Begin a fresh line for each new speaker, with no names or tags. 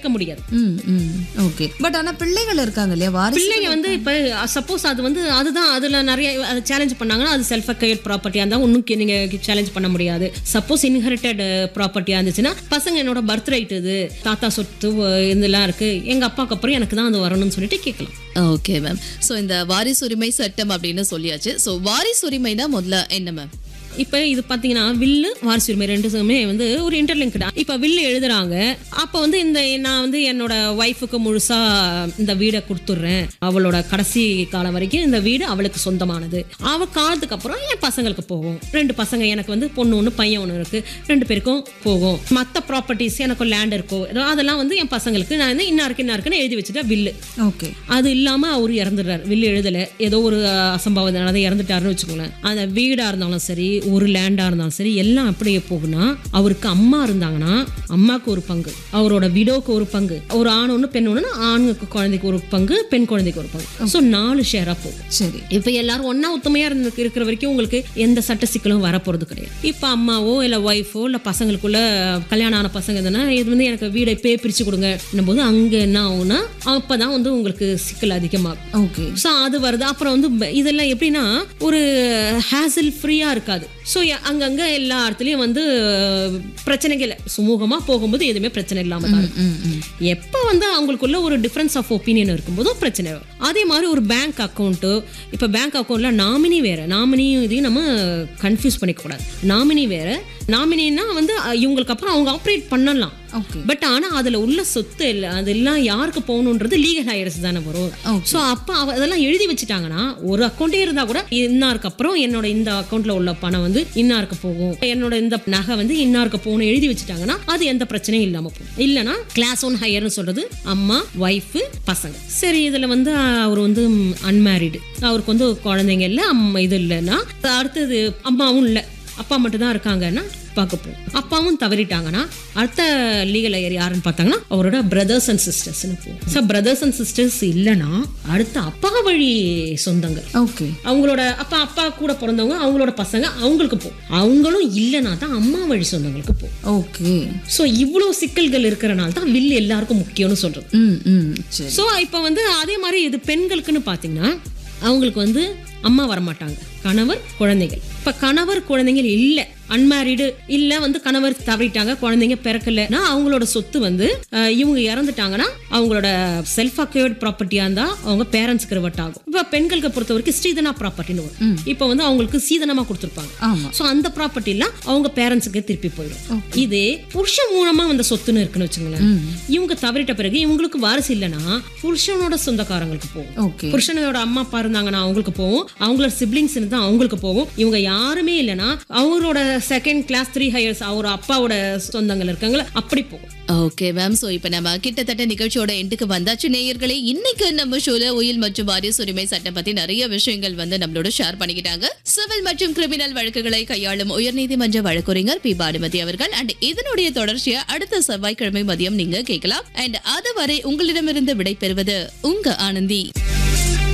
கேட்க முடியாது
ம் ம் ஓகே பட் ஆனா பிள்ளைகள் இருக்காங்க இல்லையா வாரிசு
பிள்ளைங்க வந்து இப்போ சப்போஸ் அது வந்து அதுதான் அதில் நிறைய அது சேலஞ்ச் பண்ணாங்கன்னா அது செல்ஃப் அக்கையர் ப்ராப்பர்ட்டியாக இருந்தால் ஒன்றும் நீங்கள் சேலஞ்ச் பண்ண முடியாது சப்போஸ் இன்ஹெரிட்டட் ப்ராப்பர்ட்டியாக இருந்துச்சுன்னா பசங்க என்னோட பர்த் ரைட் இது தாத்தா சொத்து அஹ், இதெல்லாம் இருக்கு எங்கள் அப்பாவுக்கு அப்புறம் எனக்கு தான் அது வரணும்னு சொல்லிட்டு கேட்கலாம்
ஓகே மேம் ஸோ இந்த வாரிசுரிமை சட்டம் அப்படின்னு சொல்லியாச்சு ஸோ வாரிசுரிமைனா முதல்ல என்ன மேம்
இப்போ இது பார்த்தீங்கன்னா வில்லு வாரிசு உரிமை ரெண்டுமே வந்து ஒரு இன்டர்லிங்க்டா இப்போ வில்லு எழுதுறாங்க அப்போ வந்து இந்த நான் வந்து என்னோட ஒய்ஃபுக்கு முழுசா இந்த வீடை கொடுத்துட்றேன் அவளோட கடைசி காலம் வரைக்கும் இந்த வீடு அவளுக்கு சொந்தமானது அவ காலத்துக்கு அப்புறம் என் பசங்களுக்கு போகும் ரெண்டு பசங்க எனக்கு வந்து பொண்ணு ஒன்று பையன் ஒன்று இருக்கு ரெண்டு பேருக்கும் போகும் மற்ற ப்ராப்பர்ட்டிஸ் எனக்கு லேண்ட் இருக்கோ ஏதோ அதெல்லாம் வந்து என் பசங்களுக்கு நான் வந்து இன்னாருக்கு இன்னாருக்குன்னு எழுதி வச்சுட்டா வில்லு
ஓகே
அது இல்லாம அவர் இறந்துடுறாரு வில்லு எழுதல ஏதோ ஒரு அஹ், அசம்பாவிதம் நடந்து இறந்துட்டாருன்னு வச்சுக்கோங்களேன் அந்த வீடா இருந்தாலும் சரி ஒரு லேண்டா இருந்தாலும் சரி எல்லாம் அப்படியே போகுனா அவருக்கு அம்மா இருந்தாங்கன்னா அம்மாக்கு ஒரு பங்கு அவரோட விடோக்கு ஒரு பங்கு ஒரு ஆண் ஒன்று பெண் ஒன்று ஆணுக்கு குழந்தைக்கு ஒரு பங்கு பெண் குழந்தைக்கு ஒரு பங்கு ஸோ நாலு ஷேரா போகும்
சரி
இப்போ எல்லாரும் ஒண்ணா ஒத்துமையா இருந்து இருக்கிற வரைக்கும் உங்களுக்கு எந்த சட்ட சிக்கலும் வரப்போறது கிடையாது இப்போ அம்மாவோ இல்லை ஒய்ஃபோ இல்லை பசங்களுக்குள்ள கல்யாணம் ஆன பசங்க எதுனா இது வந்து எனக்கு வீடை பே பிரிச்சு கொடுங்க போது அங்கே என்ன ஆகும்னா அப்பதான் வந்து உங்களுக்கு சிக்கல் அதிகமாகும்
ஓகே
ஸோ அது வருது அப்புறம் வந்து ப- இதெல்லாம் எப்படின்னா ஒரு ஹேசில் ஃப்ரீயாக இருக்காது ஸோ அங்கங்கே எல்லா இடத்துலையும் வந்து பிரச்சனைகள் சுமூகமாக போகும்போது எதுவுமே பிரச்சனை இல்லாமல் தான் இருக்கும்
ம் ம்
எப்போ வந்து அவங்களுக்குள்ள ஒரு டிஃப்ரென்ஸ் ஆஃப் ஒப்பீனியன் இருக்கும்போதோ பிரச்சனை வரும் அதே மாதிரி ஒரு பேங்க் அக்கௌண்ட்டு இப்போ பேங்க் அக்கௌண்ட்ல நாமினி வேற நாமினியும் இதையும் நம்ம கன்ஃபியூஸ் பண்ணிக்க கூடாது நாமினி வேற நாமினின்னா வந்து அஹ், இவங்களுக்கு அப்புறம் அவங்க ஆப்ரேட் பண்ணலாம்
ஓகே
பட் ஆனா அதுல உள்ள சொத்து இல்லை அதெல்லாம் யாருக்கு போகணுன்றது லீகல் ஹையர்ஸ் தானே வரும்
Okay.
ஸோ அப்போ அவ அதெல்லாம் எழுதி வச்சுட்டாங்கன்னா ஒரு அக்கௌண்ட்டே இருந்தா கூட இன்னாருக்கு அப்புறம் என்னோட இந்த அக்கௌண்ட்ல உள்ள பணம் வந்து இன்னாருக்கு போகும் என்னோட இந்த நகை வந்து இன்னாருக்கு போகணும் எழுதி வச்சுட்டாங்கன்னா அது எந்த பிரச்சனையும் இல்லாம போகும் இல்லைன்னா கிளாஸ் ஒன் ஹையர்னு சொல்றது அம்மா ஒய்ஃபு பசங்க சரி இதுல வந்து அவர் வந்து அன்மேரிடு அவருக்கு வந்து குழந்தைங்க இல்லை அம்மா இது இல்லைன்னா அடுத்தது அம்மாவும் இல்லை அப்பா மட்டும் தான் இருக்காங்கன்னா பார்க்க போகும் அப்பாவும் தவறிட்டாங்கன்னா அடுத்த லீகல் ஐயர் யாருன்னு பார்த்தாங்கன்னா அவரோட பிரதர்ஸ் அண்ட் சிஸ்டர்ஸ்னு போகும் ஸோ பிரதர்ஸ் அண்ட் சிஸ்டர்ஸ் இல்லைன்னா அடுத்த அப்பா வழி சொந்தங்கள்
ஓகே
அவங்களோட அப்பா அப்பா கூட பிறந்தவங்க அவங்களோட பசங்க அவங்களுக்கு போகும் அவங்களும் இல்லைன்னா தான் அம்மா வழி சொந்தங்களுக்கு போகும்
ஓகே
ஸோ இவ்வளோ சிக்கல்கள் இருக்கிறனால தான் வில் எல்லாருக்கும் முக்கியம்னு சொல்றது
ம் ம் சரி
ஸோ இப்போ வந்து அதே மாதிரி இது பெண்களுக்குன்னு பார்த்தீங்கன்னா அவங்களுக்கு வந்து அம்மா வரமாட்டாங்க கணவர் குழந்தைகள் இப்போ கணவர் குழந்தைகள் இல்லை அன்மேரிடு இல்ல வந்து கணவர் தவறிட்டாங்க குழந்தைங்க பிறக்கலன்னா அவங்களோட சொத்து வந்து அஹ், இவங்க இறந்துட்டாங்கன்னா அவங்களோட செல்ஃப் அக்யூர்ட் ப்ராப்பர்ட்டியா இருந்தா அவங்க பேரண்ட்ஸ்க்கு ரிவர்ட் ஆகும் இப்போ பெண்களுக்கு பொறுத்த வரைக்கும் ஸ்ரீதனா ப்ராப்பர்ட்டின்னு வரும் இப்போ வந்து அவங்களுக்கு சீதனமா கொடுத்துருப்பாங்க
ஆமா
ஸோ அந்த ப்ராப்பர்ட்டிலாம் அவங்க பேரண்ட்ஸுக்கு திருப்பி போயிடும் இதே புருஷன் மூலமா வந்த சொத்துன்னு இருக்குன்னு வச்சுங்களேன் இவங்க தவறிட்ட பிறகு இவங்களுக்கு வாரிசு இல்லைன்னா புருஷனோட சொந்தக்காரங்களுக்கு போகும்
ஓகே
புருஷனோட அம்மா அப்பா இருந்தாங்கன்னா அவங்களுக்கு போகும் அவங்களோட சிப்ளிங்ஸ் இருந்தா அவங்களுக்கு போகும் இவங்க யாருமே இல்லைன்னா அவரோட செகண்ட் கிளாஸ் த்ரீ ஹையர்ஸ் அவர் அப்பாவோட சொந்தங்கள் இருக்காங்களா அப்படி போகும்
ஓகே மேம் சோ இப்போ நம்ம கிட்டத்தட்ட நிகழ்ச்சியோட எண்டுக்கு வந்தாச்சு நேயர்களே இன்னைக்கு நம்ம ஷோல உயில் மற்றும் வாரிசு உரிமை சட்டம் பத்தி நிறைய விஷயங்கள் வந்து நம்மளோட ஷேர் பண்ணிக்கிட்டாங்க சிவில் மற்றும் கிரிமினல் வழக்குகளை கையாளும் உயர்நீதிமன்ற வழக்கறிஞர் பி பானுமதி அவர்கள் அண்ட் இதனுடைய தொடர்ச்சியை அடுத்த செவ்வாய்க்கிழமை மதியம் நீங்க கேட்கலாம் அண்ட் அதுவரை உங்களிடமிருந்து விடை பெறுவது உங்க ஆனந்தி